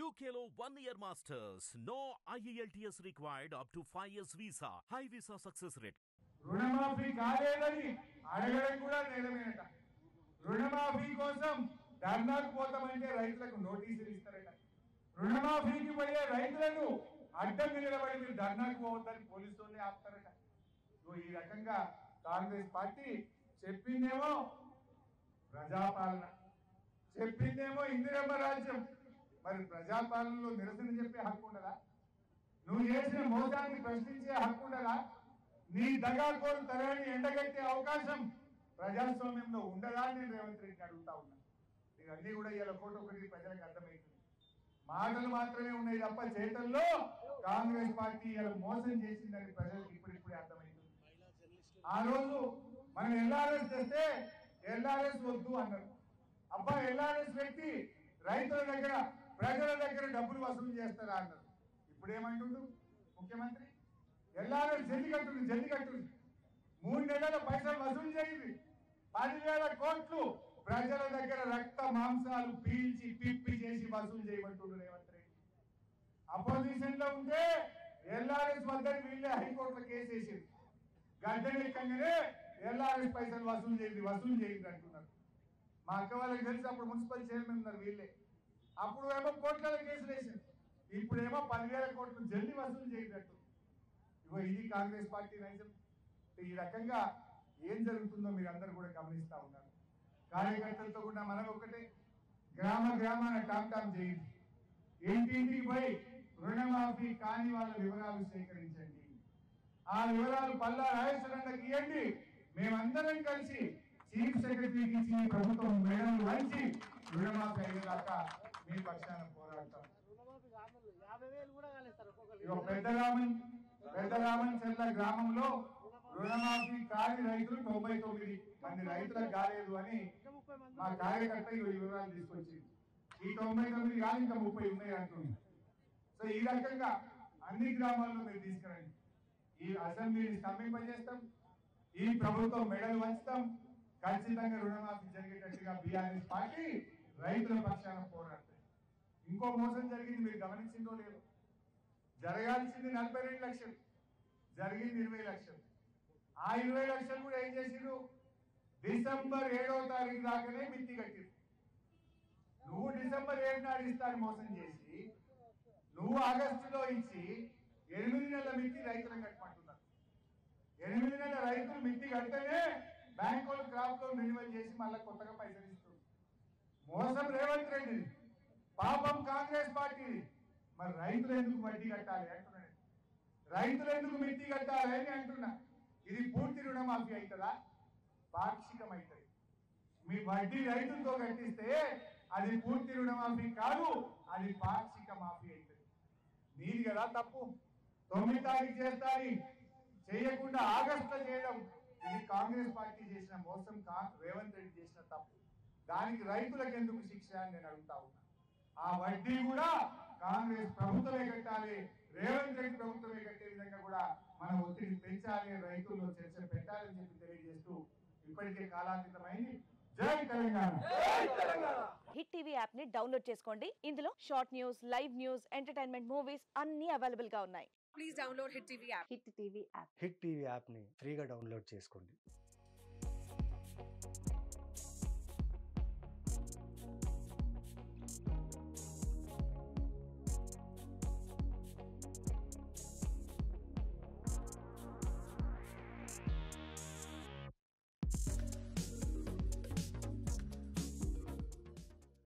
UKLO one year masters. No IELTS required up to 5 years visa. High visa success rate. రుణమాఫీ కాలేదని అడగడం కూడా నేరమేనట రుణమాఫీ కోసం ధర్నాకు పోతామంటే రైతులకు నోటీసులు ఇస్తారట రుణమాఫీకి పోయే రైతులను అడ్డం నిలబడి మీరు ధర్నాకు పోవద్దని పోలీసు వాళ్ళే ఆపుతారట ఇగో ఈ రకంగా కాంగ్రెస్ పార్టీ చెప్పిందేమో ప్రజాపాలన చెప్పిందేమో ఇందిరమ్మ రాజ్యం మరి ప్రజాపాలనలో నిరసన చెప్పే హక్కు ఉండదా నువ్వు చేసిన మోసాన్ని ప్రశ్నించే హక్కు ఉండదా నీ దగాకోలు తరాన్ని ఎండగట్టే అవకాశం ప్రజాస్వామ్యంలో ఉండదా అని నేను రేవంత్ రెడ్డిని అడుగుతా ఉన్నా ఇవన్నీ కూడా ఇలా ఒకటి ఒకటి ప్రజలకు అర్థమవుతుంది మాటలు మాత్రమే ఉన్నాయి తప్ప చేతల్లో కాంగ్రెస్ పార్టీ ఇలా మోసం చేసిందని ప్రజలకు ఇప్పుడిప్పుడే అర్థమవుతుంది ఆ రోజు మనం ఎల్ఆర్ఎస్ తెస్తే ఎల్ఆర్ఎస్ వద్దు అన్నారు అబ్బా ఎల్ఆర్ఎస్ వ్యక్తి రైతుల దగ్గర ప్రజల దగ్గర డబ్బులు వసూలు చేస్తారా అన్నారు ఇప్పుడు ఏమంటుండు ముఖ్యమంత్రి ఎల్ఆర్ఎస్ జల్లి కట్టుంది జల్లి కట్టుంది మూడు నెలల పైసలు వసూలు చేయండి పదివేల కోట్లు ప్రజల దగ్గర రక్త మాంసాలు పీల్చి పిప్పి చేసి వసూలు చేయమంటుండ్రు రేవంత్ రెడ్డి అపోజిషన్ లో ఉంటే ఎల్ఆర్ఎస్ వద్దని వీళ్ళే హైకోర్టులో కేసు వేసింది గడ్డనెక్కగానే ఎల్ఆర్ఎస్ పైసలు వసూలు చేయండి వసూలు చేయండి అంటున్నారు మా అక్క వాళ్ళకి తెలిసి అప్పుడు మున్సిపల్ చైర్మన్ ఉన్నారు వీళ్ళే అప్పుడు ఏమో కోట్ల కేసులు వేసింది ఇప్పుడేమో పదివేల కోట్లు జల్ది వసూలు చేయండి ఇగో ఇది కాంగ్రెస్ పార్టీ నైజం ఈ రకంగా ఏం జరుగుతుందో మీరు అందరూ కూడా గమనిస్తా ఉన్నారు కార్యకర్తలతో కూడా మనం ఒకటే గ్రామ గ్రామాన టామ్ టామ్ చేయండి ఇంటింటికి పోయి రుణమాఫీ కాని వాళ్ళ వివరాలు సేకరించండి ఆ వివరాలు పల్లా రాజేశ్వరంకి ఇవ్వండి మేమందరం కలిసి చీఫ్ సెక్రటరీకి ఇచ్చి ఈ ప్రభుత్వం మేడం వంచి రుణమాఫీ అయ్యేదాకా మీ పక్షాన పోరాడతాం రుణమాఫీ కాదు యాభై వేలు కూడా కాలేదు సార్ ఒక్కొక్కరు ఇగో పెద్దరామన్ పెద్దరామన్ చెల్ల గ్రామంలో రుణమాఫీ కాని రైతులు తొంభై తొమ్మిది మంది రైతులకు కాలేదు అని ఇంకా ముప్పై మంది మా కార్యకర్త ఈ వివరాలు తీసుకొచ్చింది ఈ తొంభై తొమ్మిది కాదు ఇంకా ముప్పై ఉన్నాయి అంటుంది సో ఈ రకంగా అన్ని గ్రామాల్లో మీరు తీసుకురండి ఈ అసెంబ్లీని స్తంభింపజేస్తాం ఈ ప్రభుత్వం మెడలు వంచుతాం ఖచ్చితంగా రుణమాఫీ జరిగేటట్టుగా బీఆర్ఎస్ పార్టీ రైతుల పక్షాన పోరాడతాయి ఇంకో మోసం జరిగింది మీరు గమనించిందో లేదో జరగాల్సింది నలభై రెండు లక్షలు జరిగింది ఇరవై లక్షలు ఆ ఇరవై లక్షలు కూడా ఏం చేసిరు డిసెంబర్ ఏడవ తారీఖు దాకానే మిత్తి కట్టిరు నువ్వు డిసెంబర్ ఏడు నాడు ఇస్తాను మోసం చేసి నువ్వు ఆగస్టులో ఇచ్చి ఎనిమిది నెలల మిత్తి రైతులకు కట్టమంటున్నారు ఎనిమిది నెలల రైతులు మిత్తి కడితేనే బ్యాంక్ వాళ్ళు క్రాప్ లోన్ రెన్యువల్ చేసి మళ్ళీ కొత్తగా పైసలు ఇస్తుంది మోసం రేవంత్ రెడ్డి పాపం కాంగ్రెస్ పార్టీ మరి రైతులు ఎందుకు వడ్డీ కట్టాలి అంటున్నాడు రైతులు ఎందుకు మిత్తి కట్టాలి అని అంటున్నా ఇది పూర్తి రుణమాఫీ అవుతుందా పాక్షికం అవుతుంది మీ వడ్డీ రైతులతో కట్టిస్తే అది పూర్తి రుణమాఫీ కాదు అది పాక్షిక మాఫీ అవుతుంది నీది కదా తప్పు తొమ్మిది తారీఖు చేస్తాని చేయకుండా ఆగస్టులో చేయడం ఇది కాంగ్రెస్ పార్టీ చేసిన మోసం కా రేవంత్ రెడ్డి చేసిన తప్పు దానికి రైతులకు ఎందుకు శిక్ష అని నేను అడుగుతా ఉన్నా ఆ వడ్డీ కూడా కాంగ్రెస్ ప్రభుత్వమే కట్టాలి రేవంత్ రెడ్డి ప్రభుత్వమే కట్టే విధంగా కూడా మన ఒత్తిడి పెంచాలి రైతుల్లో చర్చ పెట్టాలని చెప్పి తెలియజేస్తూ ఇప్పటికే కాలాతీతమైంది జై తెలంగాణ హిట్ టీవీ యాప్ ని డౌన్లోడ్ చేసుకోండి ఇందులో short news live news entertainment movies అన్ని అవైలబుల్ గా ఉన్నాయి please download Hit TV app. Hit TV app hit TV యాప్ని ఫ్రీగా డౌన్లోడ్ చేసుకోండి